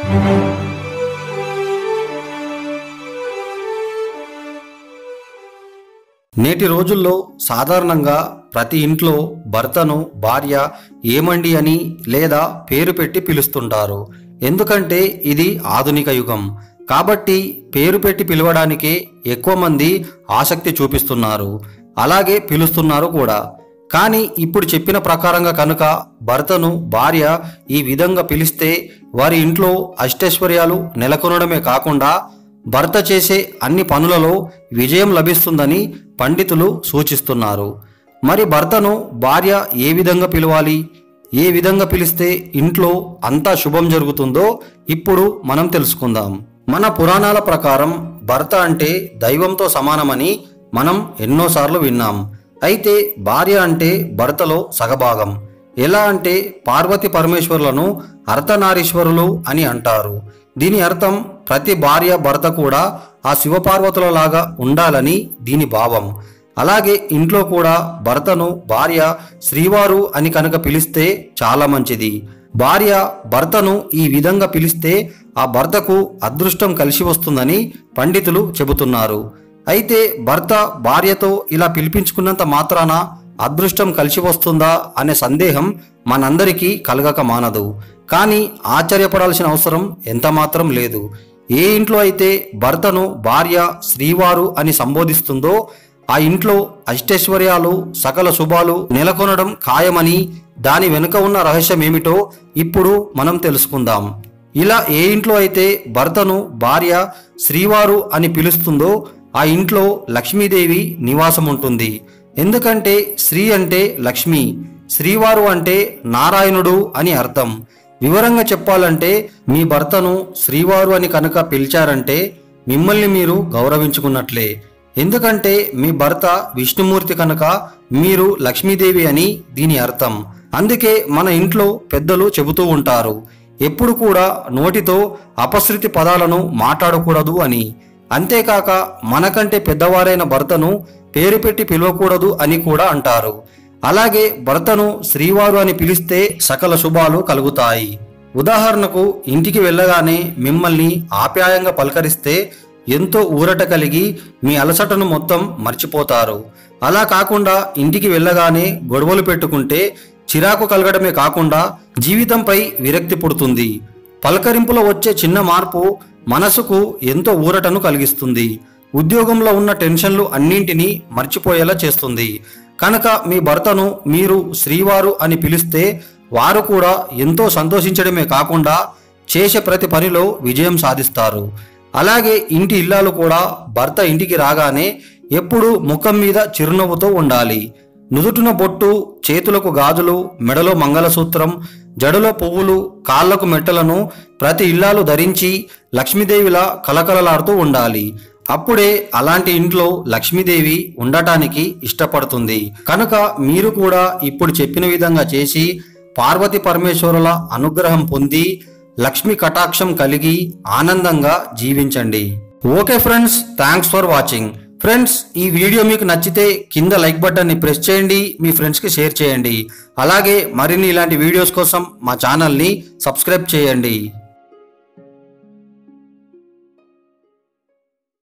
నేటి రోజుల్లో సాధారణంగా ప్రతి ఇంట్లో భర్తను భార్య ఏమండి అని లేదా పేరు పెట్టి పిలుస్తుంటారు ఎందుకంటే ఇది ఆధునిక యుగం కాబట్టి పేరు పెట్టి పిలవడానికే ఎక్కువ మంది ఆసక్తి చూపిస్తున్నారు అలాగే పిలుస్తున్నారు కూడా కానీ ఇప్పుడు చెప్పిన ప్రకారంగా కనుక భర్తను భార్య ఈ విధంగా పిలిస్తే వారి ఇంట్లో అష్టైశ్వర్యాలు నెలకొనడమే కాకుండా భర్త చేసే అన్ని పనులలో విజయం లభిస్తుందని పండితులు సూచిస్తున్నారు మరి భర్తను భార్య ఏ విధంగా పిలవాలి ఏ విధంగా పిలిస్తే ఇంట్లో అంతా శుభం జరుగుతుందో ఇప్పుడు మనం తెలుసుకుందాం మన పురాణాల ప్రకారం భర్త అంటే దైవంతో సమానమని మనం ఎన్నోసార్లు విన్నాం అయితే భార్య అంటే భర్తలో సగభాగం ఎలా అంటే పార్వతి పరమేశ్వరులను అర్ధనారీశ్వరులు అని అంటారు దీని అర్థం ప్రతి భార్య భర్త కూడా ఆ శివపార్వతులలాగా ఉండాలని దీని భావం అలాగే ఇంట్లో కూడా భర్తను భార్య శ్రీవారు అని కనుక పిలిస్తే చాలా మంచిది భార్య భర్తను ఈ విధంగా పిలిస్తే ఆ భర్తకు అదృష్టం కలిసి వస్తుందని పండితులు చెబుతున్నారు అయితే భర్త భార్యతో ఇలా పిలిపించుకున్నంత మాత్రాన అదృష్టం కలిసి వస్తుందా అనే సందేహం మనందరికీ కలగక మానదు కానీ ఆశ్చర్యపడాల్సిన అవసరం ఎంత మాత్రం లేదు ఏ ఇంట్లో అయితే భర్తను భార్య శ్రీవారు అని సంబోధిస్తుందో ఆ ఇంట్లో అష్టైశ్వర్యాలు సకల శుభాలు నెలకొనడం ఖాయమని దాని వెనుక ఉన్న రహస్యం ఏమిటో ఇప్పుడు మనం తెలుసుకుందాం ఇలా ఏ ఇంట్లో అయితే భర్తను భార్య శ్రీవారు అని పిలుస్తుందో ఆ ఇంట్లో లక్ష్మీదేవి నివాసం ఉంటుంది ఎందుకంటే శ్రీ అంటే లక్ష్మి శ్రీవారు అంటే నారాయణుడు అని అర్థం వివరంగా చెప్పాలంటే మీ భర్తను శ్రీవారు అని కనుక పిలిచారంటే మిమ్మల్ని మీరు గౌరవించుకున్నట్లే ఎందుకంటే మీ భర్త విష్ణుమూర్తి కనుక మీరు లక్ష్మీదేవి అని దీని అర్థం అందుకే మన ఇంట్లో పెద్దలు చెబుతూ ఉంటారు ఎప్పుడు కూడా నోటితో అపశృతి పదాలను మాట్లాడకూడదు అని అంతేకాక మనకంటే పెద్దవారైన భర్తను పేరు పెట్టి పిలవకూడదు అని కూడా అంటారు అలాగే భర్తను శ్రీవారు అని పిలిస్తే సకల శుభాలు కలుగుతాయి ఉదాహరణకు ఇంటికి వెళ్ళగానే మిమ్మల్ని ఆప్యాయంగా పలకరిస్తే ఎంతో ఊరట కలిగి మీ అలసటను మొత్తం మర్చిపోతారు అలా కాకుండా ఇంటికి వెళ్ళగానే గొడవలు పెట్టుకుంటే చిరాకు కలగడమే కాకుండా జీవితంపై విరక్తి పుడుతుంది పలకరింపులో వచ్చే చిన్న మార్పు మనసుకు ఎంతో ఊరటను కలిగిస్తుంది ఉద్యోగంలో ఉన్న టెన్షన్లు అన్నింటినీ మర్చిపోయేలా చేస్తుంది కనుక మీ భర్తను మీరు శ్రీవారు అని పిలిస్తే వారు కూడా ఎంతో సంతోషించడమే కాకుండా చేసే ప్రతి పనిలో విజయం సాధిస్తారు అలాగే ఇంటి ఇల్లాలు కూడా భర్త ఇంటికి రాగానే ఎప్పుడూ ముఖం మీద చిరునవ్వుతో ఉండాలి నుదుటిన బొట్టు చేతులకు గాజులు మెడలో మంగళసూత్రం జడలో పువ్వులు కాళ్లకు మెట్టలను ప్రతి ఇల్లాలు ధరించి లక్ష్మీదేవిలా కలకలలాడుతూ ఉండాలి అప్పుడే అలాంటి ఇంట్లో లక్ష్మీదేవి ఉండటానికి ఇష్టపడుతుంది కనుక మీరు కూడా ఇప్పుడు చెప్పిన విధంగా చేసి పార్వతి పరమేశ్వరుల అనుగ్రహం పొంది లక్ష్మి కటాక్షం కలిగి ఆనందంగా జీవించండి okay friends thanks for watching friends ఈ వీడియో మీకు నచ్చితే కింద లైక్ బటన్ని ప్రెస్ చేయండి మీ ఫ్రెండ్స్కి షేర్ చేయండి అలాగే మరిన్ని ఇలాంటి వీడియోస్ కోసం మా ఛానల్ని సబ్స్క్రైబ్ చేయండి